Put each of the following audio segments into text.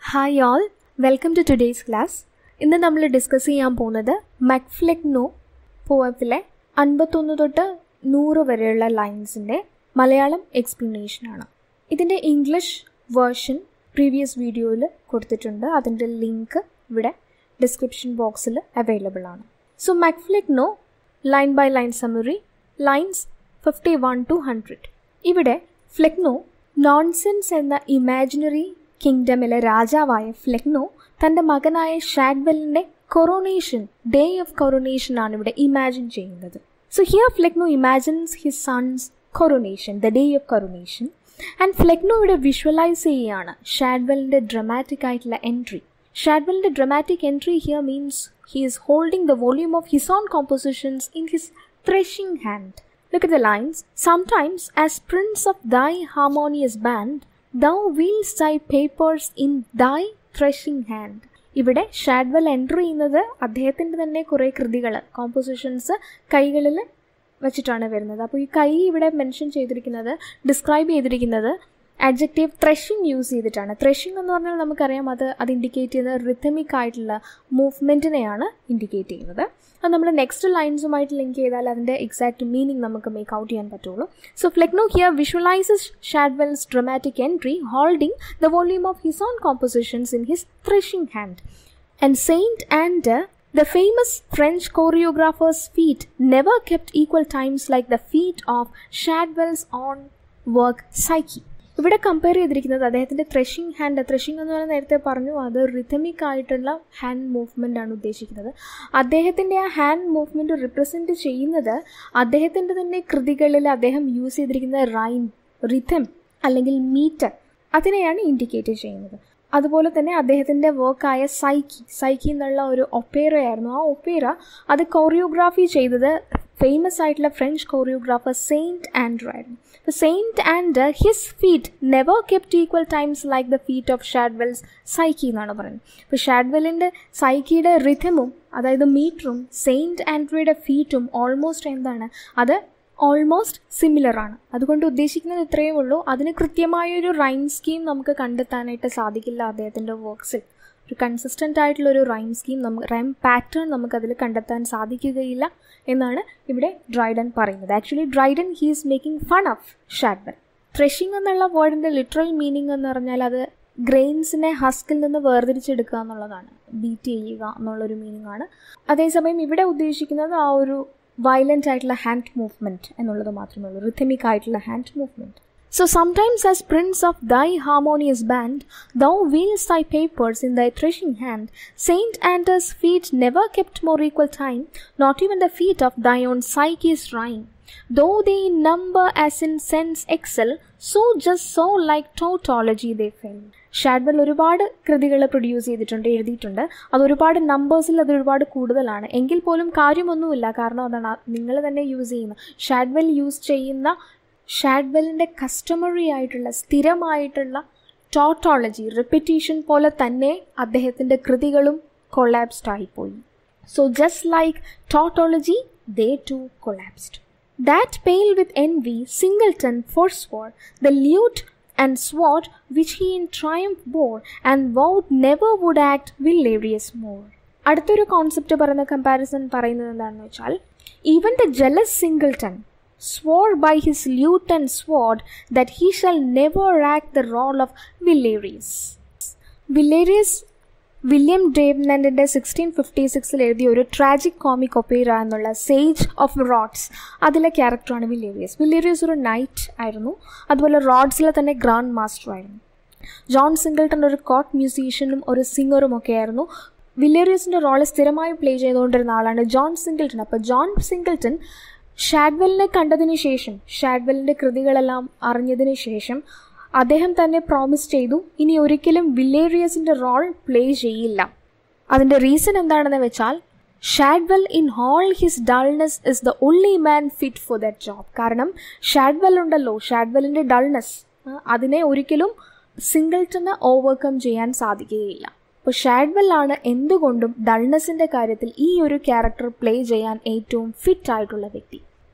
Hi all welcome to today's class ഇന്ന് നമ്മൾ discuss ചെയ്യാൻ പോകുന്നത് മക്ഫ്ലെക്നോ പോയത്തിലെ അൻപത്തൊന്ന് തൊട്ട് നൂറ് വരെയുള്ള ലൈൻസിൻ്റെ മലയാളം എക്സ്പ്ലനേഷനാണ് ഇതിൻ്റെ ഇംഗ്ലീഷ് വേർഷൻ പ്രീവിയസ് വീഡിയോയിൽ കൊടുത്തിട്ടുണ്ട് അതിൻ്റെ ലിങ്ക് ഇവിടെ ഡിസ്ക്രിപ്ഷൻ ബോക്സിൽ അവൈലബിൾ ആണ് so MacFlecknoe line by line summary lines fifty one two hundred ഇവിടെ ഫ്ലെക്നോ നോൺസെൻസ് എന്ന ഇമാജിനറി കിങ്ഡമിലെ രാജാവായ ഫ്ലെക്നോ തൻ്റെ മകനായ ഷാഡ്വെലിൻ്റെ കൊറോണേഷൻ ഡേ ഓഫ് കൊറോണേഷൻ ആണ് ഇവിടെ ഇമാജിൻ ചെയ്യുന്നത് so here Flecknoe imagines his son's coronation the day of coronation and Flecknoe ഇവിടെ വിഷ്വലൈസ് ചെയ്യുകയാണ് ഷാഡ്വെലിൻ്റെ ഡ്രമാറ്റിക് ആയിട്ടുള്ള എൻട്രി ഷാഡ്വെലിൻ്റെ dramatic entry here means he is holding the volume of his own compositions in his threshing hand. Look at the lines. Sometimes, as prince of thy harmonious band, thou wields thy papers in thy threshing hand. ഇവിടെ Shadwell enter ചെയ്യുന്നത് അദ്ദേഹത്തിൻ്റെ തന്നെ കുറേ കൃതികൾ compositions കൈകളിൽ വെച്ചിട്ടാണ് വരുന്നത് അപ്പോൾ ഈ കൈ ഇവിടെ മെൻഷൻ ചെയ്തിരിക്കുന്നത് ഡിസ്ക്രൈബ് ചെയ്തിരിക്കുന്നത് അഡ്ജക്റ്റീവ് ത്രഷിങ് യൂസ് ചെയ്തിട്ടാണ് ത്രഷിങ് എന്ന് പറഞ്ഞാൽ നമുക്കറിയാം അത് അത് ഇൻഡിക്കേറ്റ് ചെയ്യുന്നത് റിത്തമിക് ആയിട്ടുള്ള മൂവ്മെൻറ്റിനെയാണ് ഇൻഡിക്കേറ്റ് ചെയ്യുന്നത് അത് നമ്മൾ നെക്സ്റ്റ് ലൈൻസുമായിട്ട് ലിങ്ക് ചെയ്താൽ അതിൻ്റെ എക്സാക്ട് മീനിങ് നമുക്ക് മേക്ക് ഔട്ട് ചെയ്യാൻ പറ്റുള്ളൂ so Flecknoe here visualises Shadwell's dramatic entry holding the volume of his own compositions in his threshing hand and Saint Andre The famous French choreographer's feet never kept equal times like the feet of Shadwell's own work Psyche. ഇവിടെ compare ചെയ്തിരിക്കുന്നത് അദ്ദേഹത്തിൻ്റെ threshing hand threshing എന്ന് പറഞ്ഞാൽ നേരത്തെ പറഞ്ഞു അത് rhythmic ആയിട്ടുള്ള hand movement ആണ് ഉദ്ദേശിക്കുന്നത് അദ്ദേഹത്തിൻ്റെ ആ ഹാൻഡ് മൂവ്മെൻറ്റ് റിപ്രസെൻറ്റ് ചെയ്യുന്നത് അദ്ദേഹത്തിൻ്റെ തന്നെ കൃതികളിൽ അദ്ദേഹം യൂസ് ചെയ്തിരിക്കുന്ന റൈം റിഥം അല്ലെങ്കിൽ മീറ്റർ അതിനെയാണ് ഇൻഡിക്കേറ്റ് ചെയ്യുന്നത് അതുപോലെ തന്നെ അദ്ദേഹത്തിൻ്റെ വർക്കായ സൈക്കി സൈക്കി എന്നുള്ള ഒരു ഒപ്പേറയായിരുന്നു ആ ഒപ്പേറ അത് കോറിയോഗ്രാഫി ചെയ്തത് ഫേമസ് ആയിട്ടുള്ള ഫ്രഞ്ച് കോറിയോഗ്രാഫർ സെയിൻറ്റ് ആൻഡ്രോ ആയിരുന്നു Saint Andre his feet never kept equal times like the feet of Shadwell's Psyche എന്നാണ് പറയുന്നത് അപ്പോൾ ഷാഡ്വെല്ലിൻ്റെ സൈക്കിയുടെ റിഥമും അതായത് മീറ്ററും സെയിൻറ്റ് ആൻഡ്രോയുടെ ഫീറ്റും ഓൾമോസ്റ്റ് എന്താണ് അത് ഓൾമോസ്റ്റ് സിമിലർ ആണ് അതുകൊണ്ട് ഉദ്ദേശിക്കുന്നത് ഇത്രയേ ഉള്ളൂ അതിന് കൃത്യമായൊരു റൈം സ്കീം നമുക്ക് കണ്ടെത്താനായിട്ട് സാധിക്കില്ല അദ്ദേഹത്തിൻ്റെ വർക്ക്സിൽ ഒരു കൺസിസ്റ്റൻ്റ് ആയിട്ടുള്ള ഒരു റൈം സ്കീം നമുക്ക് റൈം പാറ്റേൺ നമുക്കതിൽ കണ്ടെത്താൻ സാധിക്കുകയില്ല എന്നാണ് ഇവിടെ ഡ്രൈഡൻ പറയുന്നത് actually Dryden he is making fun of Shadwell threshing എന്നുള്ള വേർഡിൻ്റെ ലിറ്ററൽ മീനിങ് എന്ന് പറഞ്ഞാൽ അത് ഗ്രെയിൻസിനെ ഹസ്കിൽ നിന്ന് വേർതിരിച്ചെടുക്കുക എന്നുള്ളതാണ് ബീറ്റ് ചെയ്യുക എന്നുള്ളൊരു മീനിങ് ആണ് അതേസമയം ഇവിടെ ഉദ്ദേശിക്കുന്നത് ആ ഒരു വയലൻ്റ് ആയിട്ടുള്ള ഹാൻഡ് മൂവ്മെൻറ്റ് എന്നുള്ളത് മാത്രമേ ഉള്ളൂ റിഥമിക് ആയിട്ടുള്ള hand movement So sometimes, as prince of thy harmonious band, thou wields thy papers in thy threshing hand. Saint Anders' feet never kept more equal time, not even the feet of thy own Psyche's rhyme. Though they in number as in sense excel, so just so like tautology they fell. Shadwell ഒരുപാട് കൃതികൾ produce ചെയ്തിട്ടുണ്ട് എഴുതിയിട്ടുണ്ട് അത് ഒരുപാട് നമ്പേഴ്സിൽ അത് ഒരുപാട് കൂടുതലാണ് എങ്കിൽ പോലും കാര്യമൊന്നുമില്ല കാരണം അതാണ് നിങ്ങൾ തന്നെ യൂസ് ചെയ്യുന്ന ഷാഡ്വൽ യൂസ് ചെയ്യുന്ന ഷാഡ്വെല്ലിൻ്റെ കസ്റ്റമറി ആയിട്ടുള്ള സ്ഥിരമായിട്ടുള്ള ടോട്ടോളജി റിപ്പറ്റീഷൻ പോലെ തന്നെ അദ്ദേഹത്തിൻ്റെ കൃതികളും കൊളാപ്സ്ഡ് ആയിപ്പോയി so just like tautology they too collapsed that pale with envy Singleton forswore the lute and sword which he in triumph bore and vowed never would act Villerius more അടുത്തൊരു concept പറയുന്ന comparison പറയുന്നത് എന്താണെന്ന് വെച്ചാൽ even the jealous Singleton swore by his lute and sword that he shall never act the role of Villarius. Villarius William ഡേവ്നൻ്റെ sixteen fifty സിക്സിൽ എഴുതിയ ഒരു tragic comic opera എന്നുള്ള സേജ് ഓഫ് റോഡ്സ് അതിലെ ക്യാരക്ടറാണ് വില്ലേറിയസ് വില്ലേറിയസ് ഒരു നൈറ്റ് ആയിരുന്നു അതുപോലെ റോഡ്സിലെ തന്നെ ഗ്രാൻഡ് മാസ്റ്റർ ആയിരുന്നു ജോൺ സിംഗിൾട്ടൺ ഒരു കോട്ട് മ്യൂസീഷ്യനും ഒരു സിംഗറും ഒക്കെ ആയിരുന്നു വില്ലേറിയസിൻ്റെ റോള് സ്ഥിരമായി പ്ലേ ചെയ്തുകൊണ്ടിരുന്ന ആളാണ് ജോൺ സിംഗിൾട്ടൺ അപ്പോൾ ജോൺ സിംഗിൾട്ടൺ ഷാഡ്വെലിനെ കണ്ടതിന് ശേഷം ഷാഡ്വെലിൻ്റെ കൃതികളെല്ലാം അറിഞ്ഞതിന് ശേഷം അദ്ദേഹം തന്നെ പ്രോമിസ് ചെയ്തു ഇനി ഒരിക്കലും വില്ലേറിയസിൻ്റെ റോൾ പ്ലേ ചെയ്യില്ല അതിൻ്റെ റീസൺ എന്താണെന്ന് വെച്ചാൽ Shadwell in whole his dullness is the only man fit for that job കാരണം ഷാഡ്വെൽ ഉണ്ടല്ലോ ഷാഡ്വെലിൻ്റെ ഡൾനെസ് അതിനെ ഒരിക്കലും സിംഗിൾട്ടന് ഓവർകം ചെയ്യാൻ സാധിക്കുകയില്ല അപ്പോൾ ഷാഡ്വെൽ ആണ് എന്തുകൊണ്ടും ഡൾനെസ്സിൻ്റെ കാര്യത്തിൽ ഈ ഒരു ക്യാരക്ടർ പ്ലേ ചെയ്യാൻ ഏറ്റവും ഫിറ്റ് ആയിട്ടുള്ള വ്യക്തി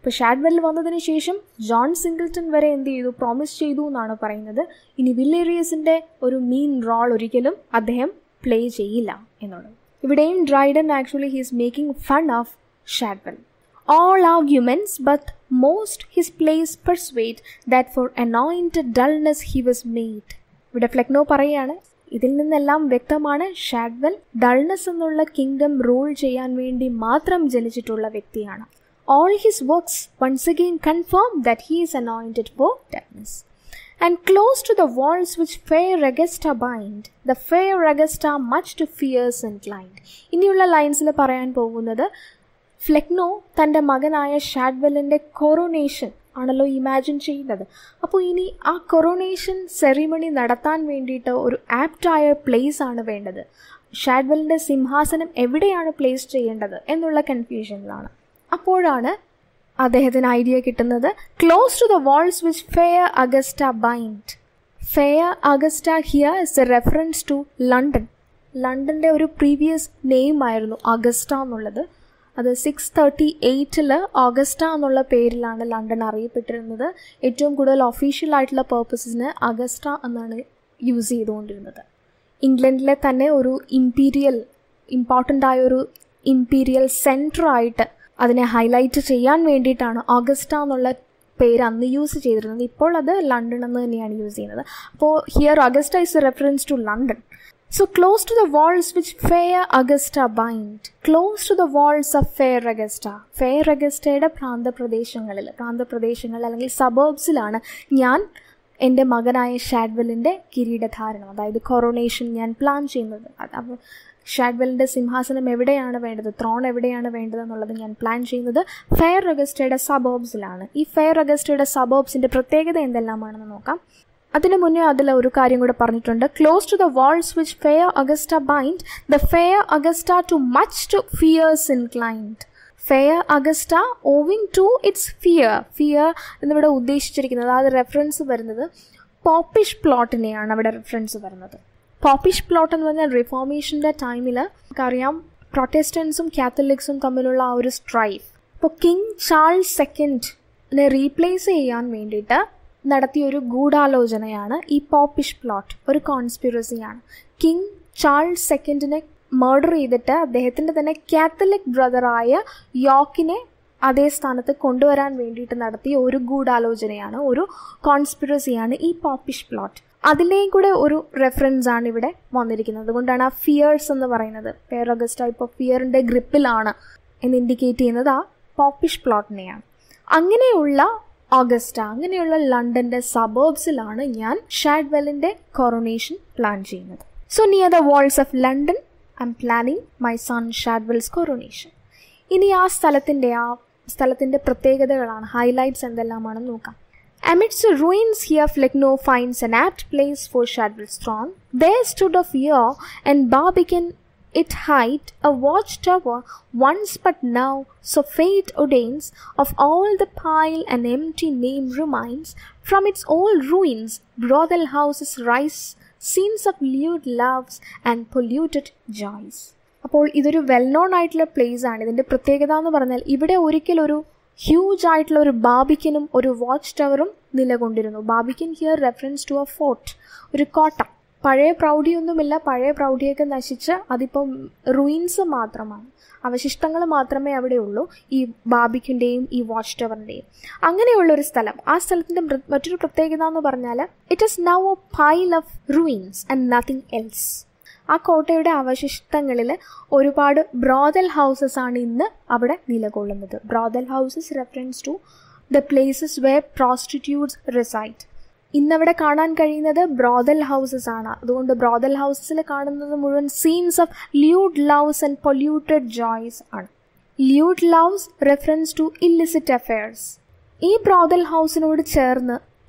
ഇപ്പോൾ ഷാഡ്വെൽ വന്നതിന് ശേഷം ജോൺ സിംഗിൾട്ടൺ വരെ എന്ത് ചെയ്തു പ്രോമിസ് ചെയ്തു എന്നാണ് പറയുന്നത് ഇനി വില്ലേറിയസിൻ്റെ ഒരു മീൻ റോൾ ഒരിക്കലും അദ്ദേഹം പ്ലേ ചെയ്യില്ല എന്നുള്ളത് ഇവിടെയും Dryden actually he's making fun of Shadwell all arguments, but most his plays persuade that for anointed dullness he was made. ഇവിടെ ഫ്ലെക്നോ പറയാണ് ഇതിൽ നിന്നെല്ലാം വ്യക്തമാണ് ഷാഡ്വെൽ ഡൾനെസ് എന്നുള്ള കിങ്ഡം റൂൾ ചെയ്യാൻ വേണ്ടി മാത്രം ജനിച്ചിട്ടുള്ള വ്യക്തിയാണ് all his works once again confirm that he is anointed for dullness and close to the walls which fair Augusta bind, the fair Augusta much to fears inclined. ഇനിയുള്ള ലൈൻസിൽ പറയാൻ പോകുന്നത് Flecknoe തൻ്റെ മകനായ ഷാഡ്വെല്ലിൻ്റെ കൊറോണേഷൻ ആണല്ലോ ഇമാജിൻ ചെയ്യുന്നത് അപ്പോൾ ഇനി ആ കൊറോണേഷൻ സെറിമണി നടത്താൻ വേണ്ടിയിട്ട് ഒരു ആപ്റ്റായ പ്ലേസ് ആണ് വേണ്ടത് ഷാഡ്വെല്ലിൻ്റെ സിംഹാസനം എവിടെയാണ് പ്ലേസ് ചെയ്യേണ്ടത് എന്നുള്ള കൺഫ്യൂഷനിലാണ് അപ്പോഴാണ് അദ്ദേഹത്തിന് ഐഡിയ കിട്ടുന്നത് close to the walls which fair Augusta bind fair Augusta here is a reference to London ലണ്ടൻ്റെ ഒരു പ്രീവിയസ് നെയിം ആയിരുന്നു അഗസ്റ്റ എന്നുള്ളത് അത് സിക്സ് തേർട്ടി എയ്റ്റിൽ ഓഗസ്റ്റ എന്നുള്ള പേരിലാണ് ലണ്ടൻ അറിയപ്പെട്ടിരുന്നത് ഏറ്റവും കൂടുതൽ ഒഫീഷ്യൽ ആയിട്ടുള്ള പേർപ്പസസിന് അഗസ്റ്റ എന്നാണ് യൂസ് ചെയ്തുകൊണ്ടിരുന്നത് ഇംഗ്ലണ്ടിലെ തന്നെ ഒരു ഇമ്പീരിയൽ ഇമ്പോർട്ടൻ്റ് ആയ ഒരു ഇമ്പീരിയൽ സെൻറ്റർ ആയിട്ട് അതിനെ ഹൈലൈറ്റ് ചെയ്യാൻ വേണ്ടിയിട്ടാണ് ഓഗസ്റ്റ എന്നുള്ള പേര് അന്ന് യൂസ് ചെയ്തിരുന്നത് ഇപ്പോൾ അത് ലണ്ടൻ എന്ന് തന്നെയാണ് യൂസ് ചെയ്യുന്നത് അപ്പോൾ here Augusta is a reference to London So close to the walls which fair Augusta bind, close to the walls of fair Augusta, fair Augustയുടെ പ്രാന്തപ്രദേശങ്ങളിൽ പ്രാന്തപ്രദേശങ്ങളിൽ അല്ലെങ്കിൽ സബേബ്സിലാണ് ഞാൻ എൻ്റെ മകനായ ഷാഡ്വെല്ലിൻ്റെ കിരീടധാരണം അതായത് കൊറോണേഷൻ ഞാൻ പ്ലാൻ ചെയ്യുന്നത് അപ്പോൾ ഷാഡ്വെല്ലിൻ്റെ സിംഹാസനം എവിടെയാണ് വേണ്ടത് ത്രോൺ എവിടെയാണ് വേണ്ടത് എന്നുള്ളത് ഞാൻ പ്ലാൻ ചെയ്യുന്നത് ഫെയർ അഗസ്റ്റയുടെ സബോബ്സിലാണ് ഈ ഫെയർ അഗസ്റ്റയുടെ സബോബ്സിൻ്റെ പ്രത്യേകത എന്തെല്ലാമാണെന്ന് നോക്കാം അതിനു മുന്നേ അതിൽ ഒരു കാര്യം കൂടെ പറഞ്ഞിട്ടുണ്ട് close to the walls which fair Augusta bind the fair Augusta too much to fears inclined fair Augusta owing to its fear fear എന്നിവിടെ ഉദ്ദേശിച്ചിരിക്കുന്നത് അത് റെഫറൻസ് വരുന്നത് പോപ്പിഷ് പ്ലോട്ടിനെയാണ് അവിടെ റെഫറൻസ് വരുന്നത് പോപ്പിഷ് പ്ലോട്ട് എന്ന് പറഞ്ഞാൽ റിഫോർമേഷൻ്റെ ടൈമിൽ നമുക്കറിയാം പ്രൊട്ടസ്റ്റൻസും കാത്തലിക്സും തമ്മിലുള്ള ആ ഒരു സ്ട്രൈഫ് അപ്പോൾ കിങ് ചാൾസ് സെക്കൻഡിനെ റീപ്ലേസ് ചെയ്യാൻ വേണ്ടിയിട്ട് നടത്തിയ ഒരു ഗൂഢാലോചനയാണ് ഈ പോപ്പിഷ് പ്ലോട്ട് ഒരു കോൺസ്പിറസിയാണ് കിങ് ചാൾസ് സെക്കൻഡിനെ മർഡർ ചെയ്തിട്ട് അദ്ദേഹത്തിൻ്റെ തന്നെ കാത്തലിക് ബ്രദറായ യോക്കിനെ അതേ സ്ഥാനത്ത് കൊണ്ടുവരാൻ വേണ്ടിയിട്ട് നടത്തിയ ഒരു ഗൂഢാലോചനയാണ് ഒരു കോൺസ്പിറസിയാണ് ഈ പോപ്പിഷ് പ്ലോട്ട് അതിലേയും കൂടെ ഒരു റെഫറൻസ് ആണ് ഇവിടെ വന്നിരിക്കുന്നത് അതുകൊണ്ടാണ് ആ ഫിയേഴ്സ് എന്ന് പറയുന്നത് പേർ അഗസ്റ്റ ഇപ്പോൾ ഫിയറിൻ്റെ ഗ്രിപ്പിലാണ് എന്ന് ഇൻഡിക്കേറ്റ് ചെയ്യുന്നത് ആ പോപ്പിഷ് പ്ലോട്ടിനെയാണ് അങ്ങനെയുള്ള ഓഗസ്റ്റ അങ്ങനെയുള്ള ലണ്ടൻ്റെ സബേബ്സിലാണ് ഞാൻ ഷാഡ്വെല്ലിൻ്റെ കൊറോണേഷൻ പ്ലാൻ ചെയ്യുന്നത് so near the walls of London I'm planning my son Shadwell's coronation ഇനി ആ സ്ഥലത്തിൻ്റെ ആ സ്ഥലത്തിൻ്റെ പ്രത്യേകതകളാണ് ഹൈലൈറ്റ്സ് എന്തെല്ലാമാണെന്ന് നോക്കാം Amidst the ruins here Flecknoe finds an apt place for Shadwell's throne. There stood of yore and Barbican it height a watchtower once but now so fate ordains of all the pile and empty name remains from its old ruins brothel houses rise scenes of lewd loves and polluted joys അപ്പോൾ ഇതൊരു well known ആയിട്ടുള്ള place ആണ് ഇതിൻ്റെ പ്രത്യേകത എന്ന് പറഞ്ഞാൽ ഇവിടെ ഒരിക്കൽ ഒരു ഹ്യൂജ് ആയിട്ടുള്ള ഒരു ബാബിക്കനും ഒരു വാച്ച് ടവറും നിലകൊണ്ടിരുന്നു barbican here reference to a fort ഒരു കോട്ട പഴയ പ്രൗഢിയൊന്നുമില്ല പഴയ പ്രൗഢിയൊക്കെ നശിച്ച് അതിപ്പം റൂയിൻസ് മാത്രമാണ് അവശിഷ്ടങ്ങൾ മാത്രമേ അവിടെ ഉള്ളൂ ഈ ബാബിക്കിൻ്റെയും ഈ വാച്ച് ടവറിൻ്റെയും അങ്ങനെയുള്ള ഒരു സ്ഥലം ആ സ്ഥലത്തിൻ്റെ മറ്റൊരു പ്രത്യേകത എന്ന് പറഞ്ഞാൽ it is now a pile of ruins and nothing else ആ കോട്ടയുടെ അവശിഷ്ടങ്ങളിൽ ഒരുപാട് ബ്രോതൽ ഹൗസസ് ആണ് ഇന്ന് അവിടെ നിലകൊള്ളുന്നത് brothel houses reference to the places where prostitutes reside ഇന്നവിടെ കാണാൻ കഴിയുന്നത് ബ്രോതൽ ഹൗസസ് ആണ് അതുകൊണ്ട് ബ്രോതൽ ഹൗസസിൽ കാണുന്നത് മുഴുവൻ scenes of lewd loves and polluted joys ആണ് lewd loves reference to illicit affairs ഈ ബ്രോതൽ ഹൗസിനോട് ചേർന്ന്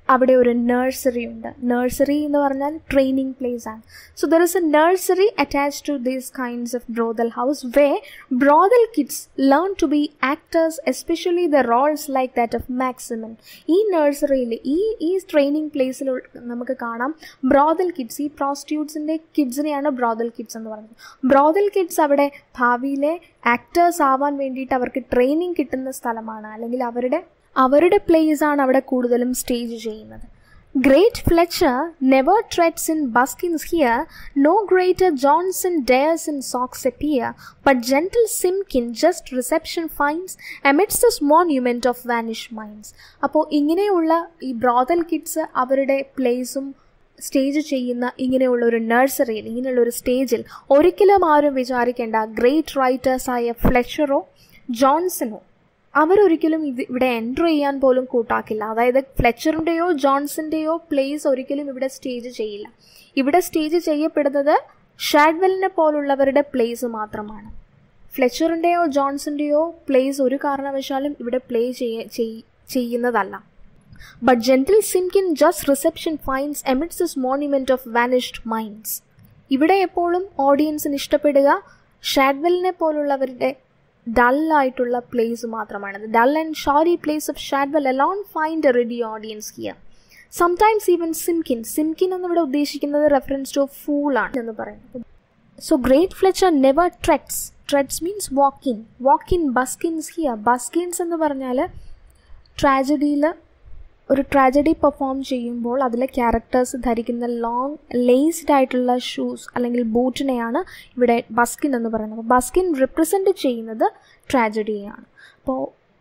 അവിടെ ഒരു നഴ്സറി ഉണ്ട് നഴ്സറി എന്ന് പറഞ്ഞാൽ ട്രെയിനിങ് പ്ലേസ് ആണ് so there is a nursery attach to these kinds of brothel house where brothel kids learn to be actors especially the roles like that of Maximin ഈ നഴ്സറിയിൽ ഈ ഈ ട്രെയിനിങ് പ്ലേസിൽ നമുക്ക് കാണാം ബ്രോദൽ കിഡ്സ് ഈ പ്രോസ്റ്റിറ്റ്യൂട്ട്സിൻ്റെ കിഡ്സിനെയാണ് ബ്രോദൽ കിഡ്സ് എന്ന് പറയുന്നത് ബ്രോദൽ കിഡ്സ് അവിടെ ഭാവിയിലെ ആക്ടേഴ്സ് ആവാൻ വേണ്ടിയിട്ട് അവർക്ക് ട്രെയിനിങ് കിട്ടുന്ന സ്ഥലമാണ് അല്ലെങ്കിൽ അവരുടെ അവരുടെ പ്ലേസ് ആണ് അവിടെ കൂടുതലും സ്റ്റേജ് ചെയ്യുന്നത് great Fletcher never treads in buskins here no greater Jonson dares in socks appear but gentle Simkin just reception finds amidst this monument of vanish minds അപ്പോൾ ഇങ്ങനെയുള്ള ഈ ബ്രോതൽ കിഡ്സ് അവരുടെ പ്ലേസും സ്റ്റേജ് ചെയ്യുന്ന ഇങ്ങനെയുള്ള ഒരു നഴ്സറിയിൽ ഇങ്ങനെയുള്ള ഒരു സ്റ്റേജിൽ ഒരിക്കലും ആരും വിചാരിക്കേണ്ട ഗ്രേറ്റ് റൈറ്റേഴ്സായ ഫ്ലെച്ചറോ ജോൺസണോ അവരൊരിക്കലും ഇത് ഇവിടെ എൻ്റർ ചെയ്യാൻ പോലും കൂട്ടാക്കില്ല അതായത് ഫ്ലെച്ചറിൻ്റെയോ ജോൺസൻ്റെയോ പ്ലേസ് ഒരിക്കലും ഇവിടെ സ്റ്റേജ് ചെയ്യില്ല ഇവിടെ സ്റ്റേജ് ചെയ്യപ്പെടുന്നത് ഷാഡ്വെലിനെ പോലുള്ളവരുടെ പ്ലേസ് മാത്രമാണ് ഫ്ലെച്ചറിൻ്റെയോ ജോൺസൻ്റെയോ പ്ലേസ് ഒരു കാരണവശാലും ഇവിടെ പ്ലേ ചെയ്യുന്നതല്ല but gentle Simkin just reception finds amidst this monument of vanished minds ഇവിടെ എപ്പോഴും ഓഡിയൻസിന് ഇഷ്ടപ്പെടുക ഷാഡ്വെലിനെ പോലുള്ളവരുടെ ഡൾ ആയിട്ടുള്ള പ്ലേസ് മാത്രമാണ് dull and showery plays of Shadwell alone find a ready audience here sometimes even Simkin Simkin എന്നിവിടെ ഉദ്ദേശിക്കുന്നത് റെഫറൻസ് ടു ഫൂൾ ആണ് എന്ന് പറയുന്നത് so great Fletcher never treads treads means walking walking buskins here buskins എന്ന് പറഞ്ഞാൽ ട്രാജഡിയിൽ ഒരു tragedy perform ചെയ്യുമ്പോൾ അതിലെ ക്യാരക്ടേഴ്സ് ധരിക്കുന്ന ലോങ് ലേസ്ഡ് ആയിട്ടുള്ള ഷൂസ് അല്ലെങ്കിൽ ബൂട്ടിനെയാണ് ഇവിടെ ബസ്കിൻ എന്ന് പറയുന്നത് അപ്പോൾ ബസ്കിൻ റിപ്രസെൻ്റ് ചെയ്യുന്നത് ട്രാജഡിയാണ് അപ്പോൾ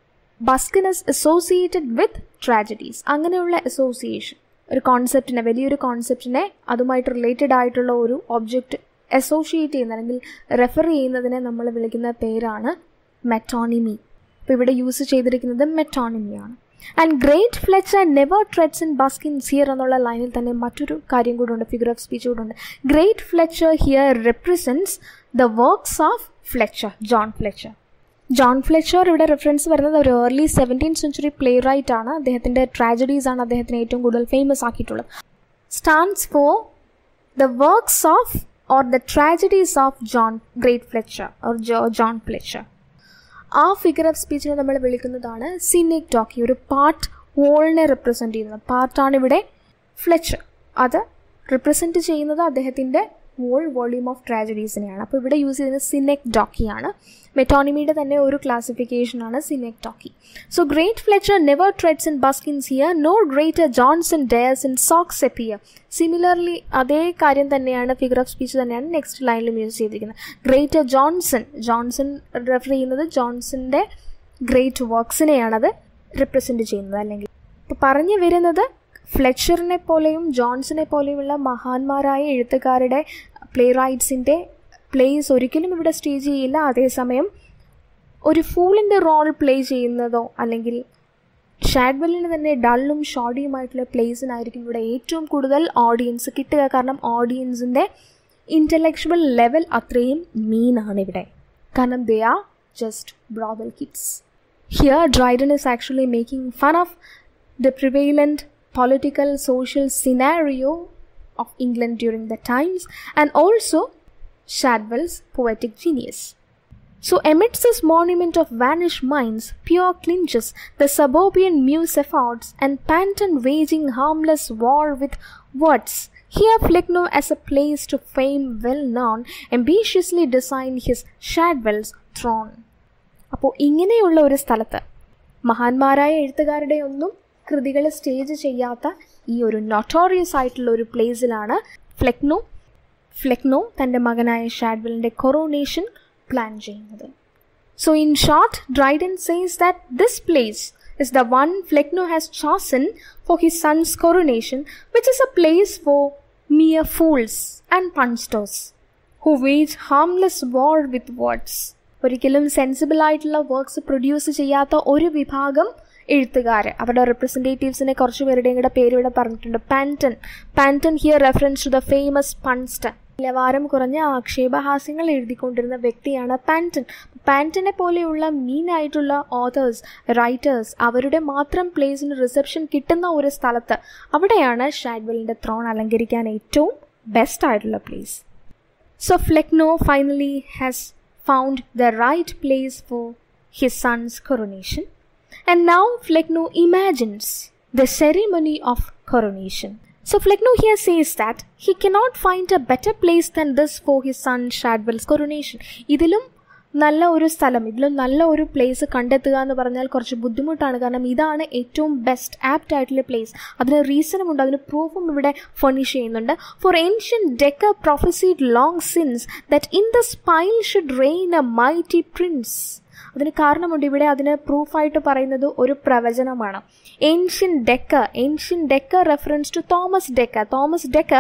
buskin is associated with tragedies അങ്ങനെയുള്ള അസോസിയേഷൻ ഒരു കോൺസെപ്റ്റിനെ വലിയൊരു കോൺസെപ്റ്റിനെ അതുമായിട്ട് റിലേറ്റഡ് ആയിട്ടുള്ള ഒരു ഒബ്ജക്റ്റ് അസോസിയേറ്റ് ചെയ്യുന്ന അല്ലെങ്കിൽ റെഫർ ചെയ്യുന്നതിനെ നമ്മൾ വിളിക്കുന്ന പേരാണ് മെറ്റോണിമി അപ്പോൾ ഇവിടെ യൂസ് ചെയ്തിരിക്കുന്നത് മെറ്റോണിമിയാണ് and great Fletcher never treads in buskins here എന്നുള്ള ലൈനിൽ തന്നെ മറ്റൊരു കാര്യം കൂടെ ഉണ്ട് ഫിഗർ ഓഫ് സ്പീച്ച് കൂടെ ഉണ്ട് great Fletcher here represents the works of Fletcher John Fletcher John Fletcher ഇവിടെ റെഫറൻസ് വരുന്നത് ഒരു early seventeen century playwright ആണ് അദ്ദേഹത്തിൻ്റെ ട്രാജഡീസ് ആണ് അദ്ദേഹത്തിന് ഏറ്റവും കൂടുതൽ ഫേമസ് ആക്കിയിട്ടുള്ളത് stands for the works of or the tragedies of John great Fletcher or Jo John Fletcher ആ ഫിഗർ ഓഫ് സ്പീച്ചിനെ നമ്മൾ വിളിക്കുന്നതാണ് സിനിക് ടോക്കി ഒരു പാർട്ട് വോളിനെ റെപ്രസെൻറ്റ് ചെയ്യുന്നത് പാർട്ടാണ് ഇവിടെ ഫ്ലെച്ചർ അത് റിപ്രസെൻറ്റ് ചെയ്യുന്നത് അദ്ദേഹത്തിൻ്റെ വോൾ വോള്യൂം ഓഫ് ട്രാജഡീസിനെയാണ് അപ്പോൾ ഇവിടെ യൂസ് ചെയ്യുന്നത് സിനെക് ഡോക്കിയാണ് മെറ്റോണിമിയുടെ തന്നെ ഒരു ക്ലാസിഫിക്കേഷനാണ് synecdoche so great Fletcher never treads in buskins here nor greater Jonson dares in socks appear similarly അതേ കാര്യം തന്നെയാണ് ഫിഗർ ഓഫ് സ്പീച്ച് തന്നെയാണ് നെക്സ്റ്റ് ലൈനിലും യൂസ് ചെയ്തിരിക്കുന്നത് ഗ്രേറ്റർ ജോൺസൺ ജോൺസൺ റെഫർ ചെയ്യുന്നത് ജോൺസന്റെ ഗ്രേറ്റ് വർക്ക്സിനെയാണത് റിപ്രസെൻറ്റ് ചെയ്യുന്നത് അല്ലെങ്കിൽ ഇപ്പോൾ പറഞ്ഞു വരുന്നത് ഫ്ലെച്ചറിനെ പോലെയും ജോൺസനെ പോലെയുമുള്ള മഹാന്മാരായ എഴുത്തുകാരുടെ പ്ലേ റൈറ്റ്സിൻ്റെ പ്ലേസ് ഒരിക്കലും ഇവിടെ സ്റ്റേജ് ചെയ്യില്ല അതേസമയം ഒരു ഫൂളിൻ്റെ റോൾ പ്ലേ ചെയ്യുന്നതോ അല്ലെങ്കിൽ ഷാഡ്വെല്ലിന് തന്നെ ഡള്ളും ഷോർഡിയുമായിട്ടുള്ള പ്ലേസിനായിരിക്കും ഇവിടെ ഏറ്റവും കൂടുതൽ ഓഡിയൻസ് കിട്ടുക കാരണം ഓഡിയൻസിൻ്റെ ഇൻ്റലക്ച്വൽ ലെവൽ അത്രയും മീനാണ് ഇവിടെ കാരണം they are just brothel kids here Dryden is actually making fun of the prevalent political social scenario of England during the times and also Shadwell's poetic genius. So, amidst this monument of vanished minds, pure clinches, the suburban muse efforts, and Panton waging harmless war with words. Here, Flecknoe, as a place to fame well known, ambitiously designed his Shadwell's throne. അപ്പോൾ ഇങ്ങനെയുള്ള ഒരു സ്ഥലത്ത് മഹാന്മാരായ എഴുത്തുകാരുടെ ഒന്നും കൃതികൾ stage ചെയ്യാത്ത ഈ ഒരു നൊട്ടോറിയസ് ആയിട്ടുള്ള ഒരു പ്ലേസിലാണ് ഫ്ലെക്നോ ഫ്ലെക്നോ തൻ്റെ മകനായ ഷാഡ്വലിൻ്റെ കൊറോണേഷൻ പ്ലാൻ ചെയ്യുന്നത് so in short Dryden says that this place is the one Flecknoe has chosen for his son's coronation, which is a place for mere fools and punsters who wage harmless war with words. ഒരിക്കലും sensible ആയിട്ടുള്ള works produce ചെയ്യാത്ത ഒരു വിഭാഗം എഴുത്തുകാർ അവരുടെ റെപ്രസെൻറ്റേറ്റീവ്സിനെ കുറച്ച് പേരുടെയും കൂടെ പേര് ഇവിടെ പറഞ്ഞിട്ടുണ്ട് Panton Panton here reference to the famous punster നിലവാരം കുറഞ്ഞ ആക്ഷേപഹാസ്യങ്ങൾ എഴുതിക്കൊണ്ടിരുന്ന വ്യക്തിയാണ് പാൻറ്റൺ പാൻറ്റനെ പോലെയുള്ള മീനായിട്ടുള്ള ഓതേഴ്സ് റൈറ്റേഴ്സ് അവരുടെ മാത്രം പ്ലേസിന് റിസപ്ഷൻ കിട്ടുന്ന ഒരു സ്ഥലത്ത് അവിടെയാണ് ഷാഡ്വെല്ലിൻ്റെ ത്രോൺ അലങ്കരിക്കാൻ ഏറ്റവും ബെസ്റ്റ് ആയിട്ടുള്ള place so Flecknoe finally has found the right place for his son's coronation and now Flecknoe imagines the ceremony of coronation. So Flecknoe here says that he cannot find a better place than this for his son Shadwell's coronation. ഇതിലും നല്ല ഒരു സ്ഥലം ഇതിലും നല്ല ഒരു place കണ്ടെത്തുക എന്ന് പറഞ്ഞാൽ കുറച്ച് ബുദ്ധിമുട്ടാണ് കാരണം ഇതാണ് ഏറ്റവും ബെസ്റ്റ് ആപ്റ്റ് ആയിട്ടുള്ള പ്ലേസ് അതിന് റീസണും ഉണ്ട് അതിന് പ്രൂഫും ഇവിടെ ഫർണിഷ് ചെയ്യുന്നുണ്ട് for ancient Dekker prophesied long since that in the pile should reign a mighty prince അതിന് കാരണമുണ്ട് ഇവിടെ അതിന് പ്രൂഫായിട്ട് പറയുന്നത് ഒരു പ്രവചനമാണ് ancient Dekker ancient Dekker reference to Thomas Dekker Thomas Dekker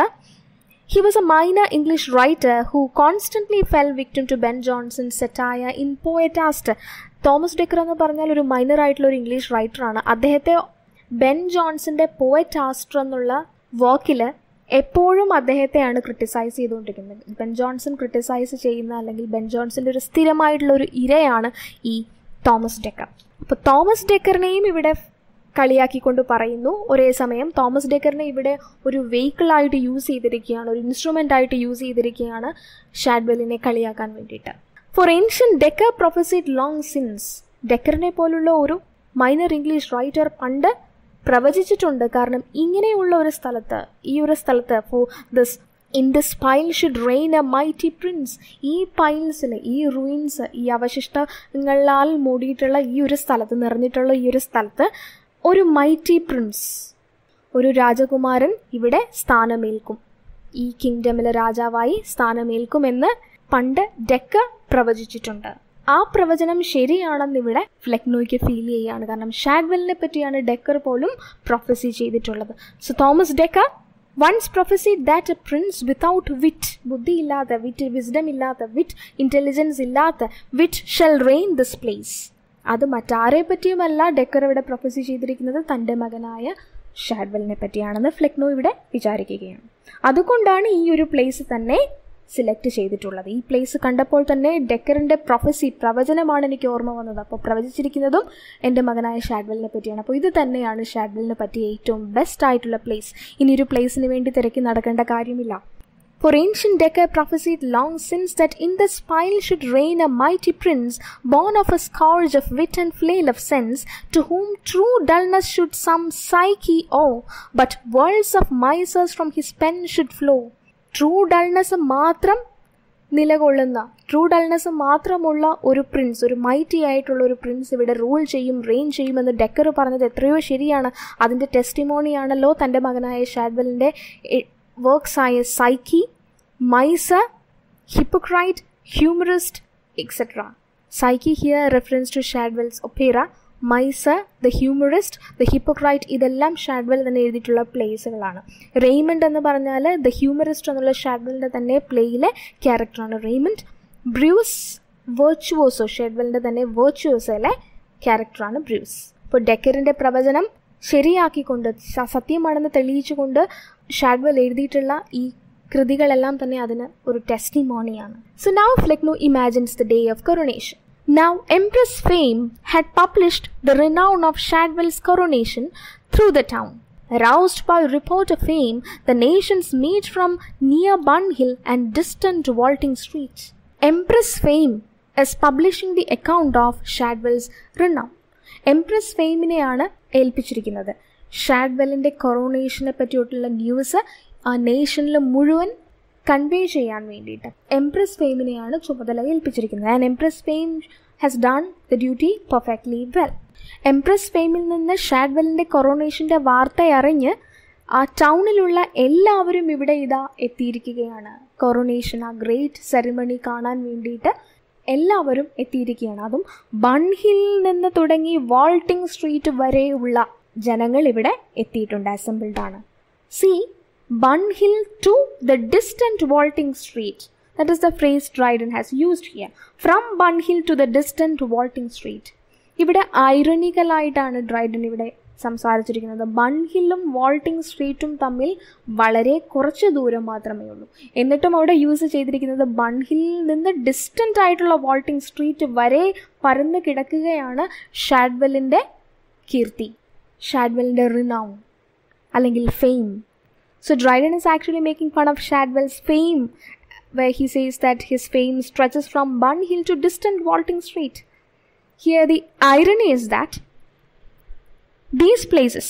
he was a minor English writer who constantly fell victim to Ben Jonson സെറ്റായ in Poetaster Thomas Dekker എന്ന് പറഞ്ഞാൽ ഒരു മൈനർ ആയിട്ടുള്ള ഒരു ഇംഗ്ലീഷ് റൈറ്ററാണ് അദ്ദേഹത്തെ ബെൻ ജോൺസന്റെ പോയറ്റാസ്റ്റർ എന്നുള്ള വർക്കിൽ എപ്പോഴും അദ്ദേഹത്തെയാണ് ക്രിട്ടിസൈസ് ചെയ്തുകൊണ്ടിരിക്കുന്നത് ബെൻ ജോൺസൺ ക്രിട്ടിസൈസ് ചെയ്യുന്ന അല്ലെങ്കിൽ ബെൻ ജോൺസന്റെ ഒരു സ്ഥിരമായിട്ടുള്ള ഒരു ഇരയാണ് ഈ തോമസ് ഡെക്കർ അപ്പോൾ തോമസ് ഡെക്കറിനെയും ഇവിടെ കളിയാക്കിക്കൊണ്ട് പറയുന്നു ഒരേ സമയം തോമസ് ഡെക്കറിനെ ഇവിടെ ഒരു വെഹിക്കിളായിട്ട് യൂസ് ചെയ്തിരിക്കുകയാണ് ഒരു ഇൻസ്ട്രുമെൻ്റ് ആയിട്ട് യൂസ് ചെയ്തിരിക്കുകയാണ് ഷാഡ്വെല്ലിനെ കളിയാക്കാൻ വേണ്ടിയിട്ട് for ancient Dekker prophesied long since ഡെക്കറിനെ പോലുള്ള ഒരു മൈനർ ഇംഗ്ലീഷ് റൈറ്റർ പണ്ട് പ്രവചിച്ചിട്ടുണ്ട് കാരണം ഇങ്ങനെയുള്ള ഒരു സ്ഥലത്ത് ഈ ഒരു സ്ഥലത്ത് for this in this pile should reign a mighty prince ഈ പൈൽസിൽ ഈ റൂയിൻസ് ഈ അവശിഷ്ടങ്ങളാൽ മൂടിയിട്ടുള്ള ഈ ഒരു സ്ഥലത്ത് നിറഞ്ഞിട്ടുള്ള ഈ ഒരു സ്ഥലത്ത് ഒരു മൈറ്റി പ്രിൻസ് ഒരു രാജകുമാരൻ ഇവിടെ സ്ഥാനമേൽക്കും ഈ കിങ്ഡമിലെ രാജാവായി സ്ഥാനമേൽക്കുമെന്ന് പണ്ട് ഡെക്ക പ്രവചിച്ചിട്ടുണ്ട് ആ പ്രവചനം ശരിയാണെന്ന് ഇവിടെ ഫ്ലെക്നോയ്ക്ക് ഫീൽ ചെയ്യുകയാണ് കാരണം ഷാഡ്വെല്ലിനെ പറ്റിയാണ് ഡെക്കർ പോലും പ്രൊഫസി ചെയ്തിട്ടുള്ളത് so Thomas Dekker once prophecy that a prince without wit ബുദ്ധിയില്ലാത്ത വിറ്റ് വിസ്ഡം ഇല്ലാത്ത വിറ്റ് ഇൻ്റലിജൻസ് ഇല്ലാത്ത വിറ്റ് ഷെൽ റെയിൻ ദിസ് പ്ലേസ് അത് മറ്റാരെ പറ്റിയുമല്ല ഡെക്കർ ഇവിടെ പ്രൊഫസി ചെയ്തിരിക്കുന്നത് തൻ്റെ മകനായ ഷാഡ്വെലിനെ പറ്റിയാണെന്ന് ഫ്ലെക്നോ ഇവിടെ വിചാരിക്കുകയാണ് അതുകൊണ്ടാണ് ഈ ഒരു പ്ലേസ് തന്നെ സിലക്ട് ചെയ്തിട്ടുള്ളത് ഈ പ്ലേസ് കണ്ടപ്പോൾ തന്നെ ഡെക്കറിൻ്റെ പ്രൊഫസി പ്രവചനമാണ് എനിക്ക് ഓർമ്മ വന്നത് അപ്പോൾ പ്രവചിച്ചിരിക്കുന്നതും എൻ്റെ മകനായ ഷാഡ്വെലിനെ പറ്റിയാണ് അപ്പോൾ ഇത് തന്നെയാണ് ഷാഡ്വെലിനെ പറ്റിയ ഏറ്റവും ബെസ്റ്റ് ആയിട്ടുള്ള പ്ലേസ് ഇനി ഒരു പ്ലേസിന് വേണ്ടി തിരക്കി നടക്കേണ്ട കാര്യമില്ല For ancient Decca prophesied long since that in the spile should reign a mighty prince, born of a scourge of wit and flail of sense, to whom true dullness should some psyche owe, but worlds of misers from his pen should flow. True dullness മാത്രം നിലകൊള്ളുന്ന true dullness മാത്രമുള്ള ഒരു Prince ഒരു mighty ആയിട്ടുള്ള ഒരു Prince ഇവിടെ rule ചെയ്യും rain ചെയ്യുമെന്ന് ഡെക്കർ പറഞ്ഞത് എത്രയോ ശരിയാണ് അതിൻ്റെ ടെസ്റ്റിമോണിയാണല്ലോ തൻ്റെ മകനായ ഷാഡ്വെലിൻ്റെ വർക്ക്സ് ആയ Psyche Miser hypocrite humorist etcetera Psyche here reference to Shadwell's opera Miser the humorist the hypocrite ഇതെല്ലാം ഷാഡ്വെൽ തന്നെ എഴുതിയിട്ടുള്ള പ്ലേസുകളാണ് റെയ്മണ്ട് എന്ന് പറഞ്ഞാൽ ദ ഹ്യൂമറിസ്റ്റ് എന്നുള്ള ഷാഡ്വെലിൻ്റെ തന്നെ പ്ലേയിലെ ക്യാരക്ടറാണ് റെയ്മണ്ട് ബ്രൂസ് വെർച്വോസോ ഷാഡ്വെലിൻ്റെ തന്നെ വെർച്വോസയിലെ ക്യാരക്ടറാണ് ബ്രൂസ് അപ്പോൾ ഡെക്കറിൻ്റെ പ്രവചനം ശരിയാക്കിക്കൊണ്ട് സത്യമാണെന്ന് തെളിയിച്ചുകൊണ്ട് ഷാഡ്വെൽ എഴുതിയിട്ടുള്ള ഈ കൃതികളെല്ലാം തന്നെ അതിന് ഒരു ടെസ്റ്റിമോണിയാണ് so now Flecknoe imagines the day of coronation Now, Empress Fame had published the renown of Shadwell's coronation through the town. Roused by report of fame, the nations meet from near Bun Hill and distant vaulting streets. Empress Fame is publishing the account of Shadwell's renown. Empress ഫെയിമിനെയാണ് ഏൽപ്പിച്ചിരിക്കുന്നത് ഷാഡ്വെല്ലിൻ്റെ കൊറോണേഷനെ പറ്റിയിട്ടുള്ള news ആ നേഷനിൽ മുഴുവൻ convey ചെയ്യാൻ വേണ്ടിയിട്ട് empress ഫെയിമിനെയാണ് ചുമതല ഏൽപ്പിച്ചിരിക്കുന്നത് and empress fame has done the duty perfectly well empress ഫെയിമിൽ നിന്ന് ഷാഡ്വെല്ലിൻ്റെ കൊറോണേഷൻ്റെ വാർത്ത അറിഞ്ഞ് ആ ടൗണിലുള്ള എല്ലാവരും ഇവിടെ ഇതാ എത്തിയിരിക്കുകയാണ് കൊറോണേഷൻ ആ ഗ്രേറ്റ് സെറിമണി കാണാൻ വേണ്ടിയിട്ട് എല്ലാവരും എത്തിയിരിക്കുകയാണ് അതും ബൺഹിൽ നിന്ന് തുടങ്ങി വാൾട്ടിംഗ് സ്ട്രീറ്റ് വരെയുള്ള ജനങ്ങൾ ഇവിടെ എത്തിയിട്ടുണ്ട് അസംബിൾഡ് ആണ് സി Bunhill to the distant vaulting street. That is the phrase Dryden has used here. From Bunhill to the distant vaulting street. ഇവിടെ ഐറണിക്കലായിട്ടാണ് ഡ്രൈഡൻ ഇവിടെ സംസാരിച്ചിരിക്കുന്നത് ബൺഹില്ലും വാൾട്ടിംഗ് സ്ട്രീറ്റും തമ്മിൽ വളരെ കുറച്ച് ദൂരം മാത്രമേ ഉള്ളൂ എന്നിട്ടും അവിടെ യൂസ് ചെയ്തിരിക്കുന്നത് ബൺഹില്ലിൽ നിന്ന് ഡിസ്റ്റൻ്റ് ആയിട്ടുള്ള വാൾട്ടിംഗ് സ്ട്രീറ്റ് വരെ പരന്ന് കിടക്കുകയാണ് ഷാഡ്വെല്ലിൻ്റെ കീർത്തി ഷാഡ്വെല്ലിൻ്റെ റിനൗൺ അല്ലെങ്കിൽ fame so Dryden is actually making fun of Shadwell's fame, where he says that his fame stretches from Bun Hill to distant Walting Street. Here, the irony is that these places,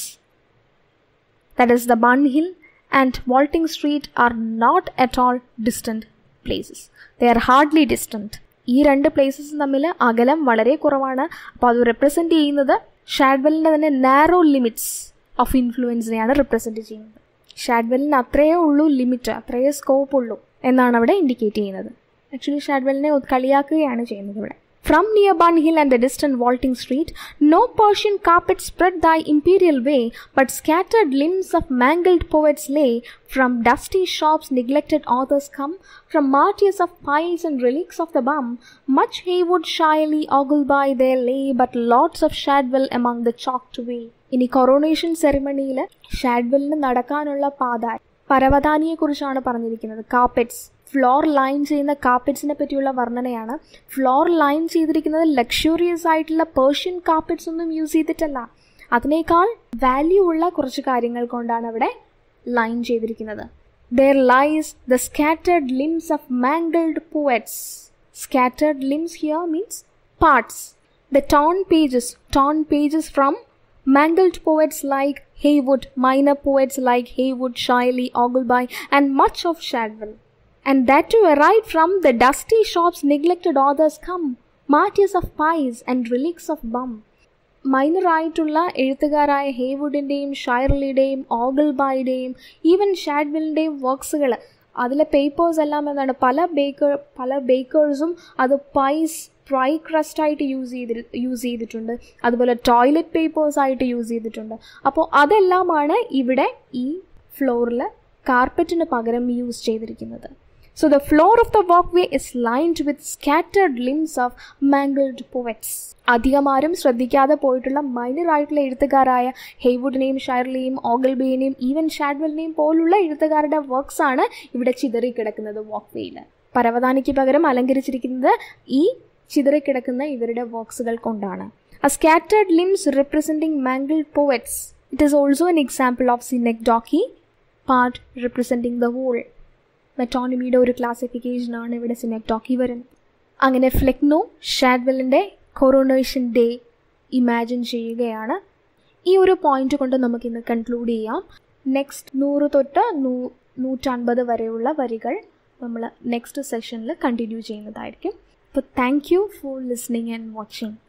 that is the Bun Hill and Walting Street, are not at all distant places. They are hardly distant. ഈ രണ്ട് പ്ലേസസും തമ്മിൽ അകലം വളരെ കുറവാണ് അപ്പോൾ അത് represent ചെയ്യുന്നത് ഷാഡ്വെല്ലിൻ്റെ തന്നെ നാരോ ലിമിറ്റ്സ് ഓഫ് ഇൻഫ്ലുവൻസിനെയാണ് റെപ്രസെൻ്റ് ചെയ്യുന്നത് ഷാഡ്വെല്ലിന് അത്രയേ ഉള്ളൂ ലിമിറ്റ് അത്രയേ സ്കോപ്പ് ഉള്ളൂ എന്നാണ് അവിടെ ഇൻഡിക്കേറ്റ് ചെയ്യുന്നത് ആക്ച്വലി ഷാഡ്വെല്ലിനെ കളിയാക്കുകയാണ് ചെയ്യുന്നത് ഇവിടെ From near Bun Hill and a distant vaulting street, no Persian carpet spread thy imperial way, but scattered limbs of mangled poets lay. From dusty shops neglected authors come, from martyrs of piles and relics of the bum. Much Haywood shyly ogle by there lay, but lots of Shadwell among the chalked way. ഇനി coronation സെറിമണിയിൽ ഷാഡ്വെല്ലിന് നടക്കാനുള്ള പാത പരവതാനിയെക്കുറിച്ചാണ് പറഞ്ഞിരിക്കുന്നത് carpets floor line ചെയ്യുന്ന കാർപ്പറ്റ്സിനെ പറ്റിയുള്ള വർണ്ണനയാണ് ഫ്ലോർ ലൈൻ ചെയ്തിരിക്കുന്നത് ലക്ഷറിയസ് ആയിട്ടുള്ള പേർഷ്യൻ കാർപ്പറ്റ്സ് ഒന്നും യൂസ് ചെയ്തിട്ടല്ല അതിനേക്കാൾ വാല്യൂ ഉള്ള കുറച്ച് കാര്യങ്ങൾ കൊണ്ടാണ് അവിടെ ലൈൻ ചെയ്തിരിക്കുന്നത് there lies the scattered limbs of mangled poets scattered limbs here means parts the torn pages torn pages from mangled poets like Haywood, minor poets like Haywood, Shiley, Ogleby, and much of Shadwell. And that to arrive from the dusty shops neglected authors come, martyrs of pies and relics of bum. മൈനറായിട്ടുള്ള എഴുത്തുകാരായ ഹേവുഡിൻ്റെയും ഷൈർലിയുടെയും ഓഗിൾബായുടെയും even ഷാഡ്വിലിൻ്റെയും വർക്ക്സുകൾ അതിലെ papers എല്ലാം എന്താണ് പല ബേക്കർ പല ബേക്കേഴ്സും അത് പൈസ് ഫ്രൈ ക്രസ്റ്റ് ആയിട്ട് യൂസ് ചെയ്തി യൂസ് ചെയ്തിട്ടുണ്ട് അതുപോലെ ടോയ്ലറ്റ് പേപ്പേഴ്സ് ആയിട്ട് യൂസ് ചെയ്തിട്ടുണ്ട് അപ്പോൾ അതെല്ലാമാണ് ഇവിടെ ഈ ഫ്ലോറിൽ കാർപ്പറ്റിന് പകരം യൂസ് ചെയ്തിരിക്കുന്നത് so the floor of the walkway is lined with scattered limbs of mangled poets അധികമാരും ശ്രദ്ധിക്കാതെ പോയിട്ടുള്ള മൈനർ ആയിട്ടുള്ള എഴുത്തുകാരായ ഹെയ്വുഡിനെയും ഷൈർലിയെയും ഓഗൽബിയെയും ഈവൻ ഷാഡ്വെലിനെയും പോലുള്ള എഴുത്തുകാരുടെ വർക്ക്സ് ആണ് ഇവിടെ ചിതറിക്കിടക്കുന്നത് വാക്ക് വേയിൽ പരവതാനിക്ക് പകരം അലങ്കരിച്ചിരിക്കുന്നത് ഈ ചിതറിക്കിടക്കുന്ന ഇവരുടെ വർക്ക്സുകൾ കൊണ്ടാണ് A scattered limbs representing mangled poets. It is also an example of synecdoche, part representing the whole. മെറ്റോണിമിയുടെ ഒരു ക്ലാസിഫിക്കേഷനാണ് ഇവിടെ സിനെക്ടോക്കി വരുന്നത് അങ്ങനെ ഫ്ലെക്നോ ഷാഡ്വെല്ലിൻ്റെ കൊറോണേഷൻ ഡേ ഇമാജിൻ ചെയ്യുകയാണ് ഈ ഒരു പോയിന്റ് കൊണ്ട് നമുക്കിന്ന് കൺക്ലൂഡ് ചെയ്യാം നെക്സ്റ്റ് നൂറ് തൊട്ട് നൂ നൂറ്റൻപത് വരെയുള്ള വരികൾ നമ്മൾ നെക്സ്റ്റ് സെഷനിൽ കണ്ടിന്യൂ ചെയ്യുന്നതായിരിക്കും അപ്പോൾ thank you for listening and watching